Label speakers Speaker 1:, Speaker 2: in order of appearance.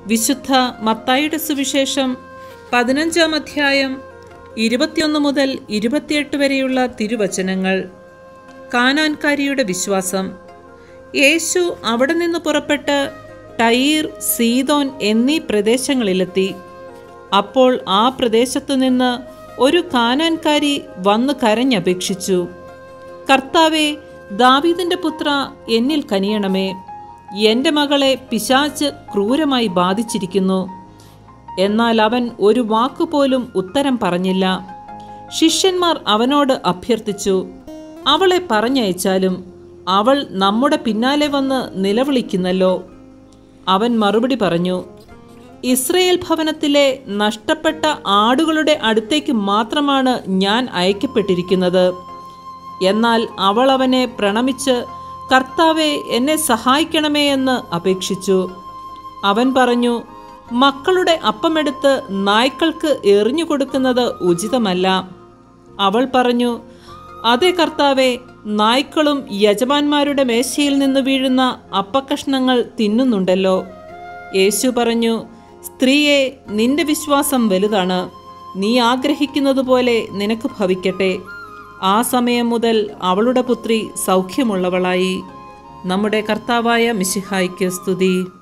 Speaker 1: വിശുദ്ധ മത്തായിയുടെ സുവിശേഷം പതിനഞ്ചാം അധ്യായം ഇരുപത്തിയൊന്ന് മുതൽ ഇരുപത്തിയെട്ട് വരെയുള്ള തിരുവചനങ്ങൾ കാനാൻകാരിയുടെ വിശ്വാസം യേശു അവിടെ നിന്ന് പുറപ്പെട്ട് ടയീർ സീതോൻ എന്നീ പ്രദേശങ്ങളിലെത്തി അപ്പോൾ ആ പ്രദേശത്തു നിന്ന് ഒരു കാനാൻകാരി വന്നു കരഞ്ഞപേക്ഷിച്ചു കർത്താവെ ദാവീദിന്റെ പുത്ര എന്നിൽ കനിയണമേ എൻ്റെ മകളെ പിശാച്ച് ക്രൂരമായി ബാധിച്ചിരിക്കുന്നു എന്നാൽ അവൻ ഒരു വാക്കുപോലും ഉത്തരം പറഞ്ഞില്ല ശിഷ്യന്മാർ അവനോട് അഭ്യർത്ഥിച്ചു അവളെ പറഞ്ഞയച്ചാലും അവൾ നമ്മുടെ പിന്നാലെ വന്ന് നിലവിളിക്കുന്നല്ലോ അവൻ മറുപടി പറഞ്ഞു ഇസ്രയേൽ ഭവനത്തിലെ നഷ്ടപ്പെട്ട ആടുകളുടെ അടുത്തേക്ക് മാത്രമാണ് ഞാൻ അയക്കപ്പെട്ടിരിക്കുന്നത് എന്നാൽ അവൾ അവനെ പ്രണമിച്ച് കർത്താവെ എന്നെ സഹായിക്കണമേ എന്ന് അപേക്ഷിച്ചു അവൻ പറഞ്ഞു മക്കളുടെ അപ്പമെടുത്ത് നായ്ക്കൾക്ക് എറിഞ്ഞു കൊടുക്കുന്നത് ഉചിതമല്ല അവൾ പറഞ്ഞു അതെ കർത്താവെ നായ്ക്കളും യജമാന്മാരുടെ മേശയിൽ നിന്ന് വീഴുന്ന അപ്പക്കഷ്ണങ്ങൾ തിന്നുന്നുണ്ടല്ലോ യേശു പറഞ്ഞു സ്ത്രീയെ നിന്റെ വിശ്വാസം വലുതാണ് നീ ആഗ്രഹിക്കുന്നത് പോലെ നിനക്ക് ഭവിക്കട്ടെ ആ സമയം മുതൽ അവളുടെ പുത്രി സൗഖ്യമുള്ളവളായി നമ്മുടെ കർത്താവായ മിശിഹായ്ക്ക് സ്തുതി